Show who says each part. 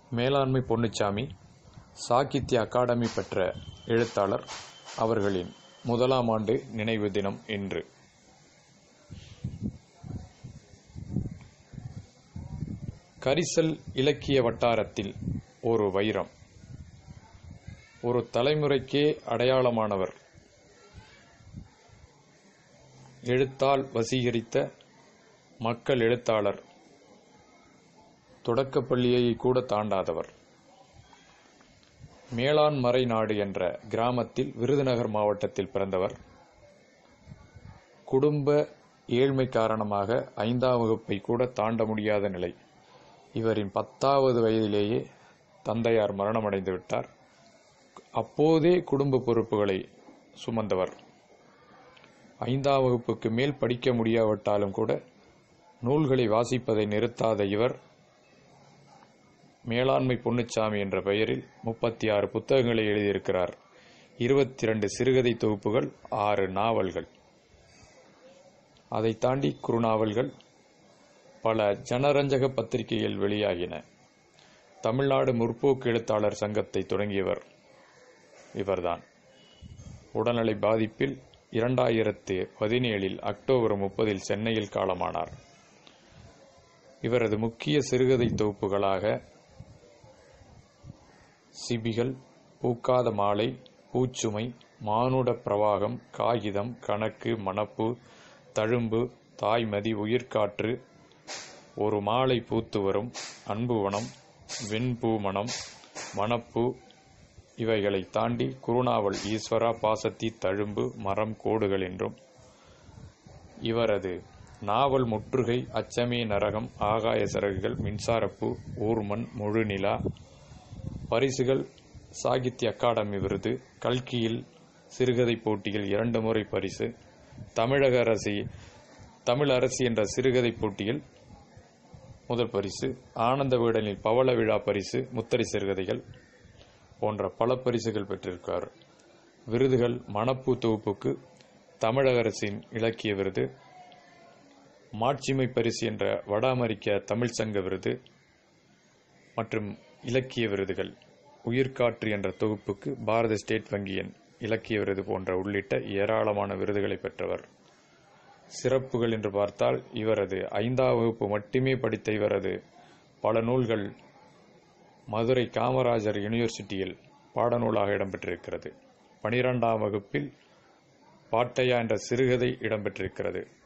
Speaker 1: மேலாண்மை பொன்னுச்சாமி சாகித்ய அகாடமி பெற்ற எழுத்தாளர் அவர்களின் முதலாம் ஆண்டு நினைவு தினம் இன்று கரிசல் இலக்கிய வட்டாரத்தில் ஒரு வைரம் ஒரு தலைமுறைக்கே அடையாளமானவர் எழுத்தால் வசீகரித்த மக்கள் எழுத்தாளர் தொடக்கப்பள்ளியை கூட தாண்டாதவர் மேலான் மறை நாடு என்ற கிராமத்தில் விருதுநகர் மாவட்டத்தில் பிறந்தவர் குடும்ப ஏழ்மை காரணமாக ஐந்தாம் வகுப்பை கூட தாண்ட முடியாத நிலை இவரின் பத்தாவது வயதிலேயே தந்தையார் மரணமடைந்து விட்டார் அப்போதே குடும்ப பொறுப்புகளை சுமந்தவர் ஐந்தாம் வகுப்புக்கு மேல் படிக்க முடியாவிட்டாலும் கூட நூல்களை வாசிப்பதை நிறுத்தாத இவர் மேலாண்மை பொன்னுச்சாமி என்ற பெயரில் முப்பத்தி ஆறு புத்தகங்களை எழுதியிருக்கிறார் இருபத்தி இரண்டு சிறுகதை தொகுப்புகள் ஆறு நாவல்கள் அதை தாண்டி குறுநாவல்கள் பல ஜனரஞ்சக பத்திரிகைகள் வெளியாகின தமிழ்நாடு முற்போக்கு எழுத்தாளர் சங்கத்தை தொடங்கியவர் இவர்தான் உடல்நலை பாதிப்பில் இரண்டாயிரத்து பதினேழில் அக்டோபர் முப்பதில் சென்னையில் காலமானார் இவரது முக்கிய சிறுகதை தொகுப்புகளாக சிபிகள் பூக்காத மாலை பூச்சுமை மானுட பிரவாகம் காகிதம் கணக்கு மணப்பு தழும்பு தாய்மதி உயிர்காற்று ஒரு மாலை பூத்து வரும் அன்புவனம் வெண்பூ மணம் மணப்பு இவைகளை தாண்டி குருநாவல் ஈஸ்வரா பாசத்தி தழும்பு மரம் கோடுகள் என்றும் இவரது நாவல் முற்றுகை அச்சமே நரகம் ஆகாய சிறகுகள் மின்சாரப்பூ ஊர்மன் முழுநிலா பரிசுகள் சாகித்ய அகாடமி விருது கல்கியில் சிறுகதை போட்டியில் இரண்டு முறை பரிசு தமிழக அரசி தமிழ் அரசு என்ற சிறுகதை போட்டியில் முதல் பரிசு ஆனந்த வீடனில் பவள விழா பரிசு முத்தரி சிறுகதைகள் போன்ற பல பரிசுகள் பெற்றிருக்கார் விருதுகள் மணப்பூ தொகுப்புக்கு தமிழக அரசின் இலக்கிய விருது மாட்சிமை பரிசு என்ற வட அமெரிக்க தமிழ் சங்க விருது மற்றும் இலக்கிய விருதுகள் உயிர்காற்று என்ற தொகுப்புக்கு பாரத ஸ்டேட் வங்கியின் இலக்கிய விருது போன்ற உள்ளிட்ட ஏராளமான விருதுகளை பெற்றவர் சிறப்புகள் என்று பார்த்தால் இவரது ஐந்தாம் வகுப்பு மட்டுமே படித்த இவரது பல நூல்கள் மதுரை காமராஜர் யூனிவர்சிட்டியில் பாடநூலாக இடம்பெற்றிருக்கிறது பனிரெண்டாம் வகுப்பில் பாட்டையா என்ற சிறுகதை இடம்பெற்றிருக்கிறது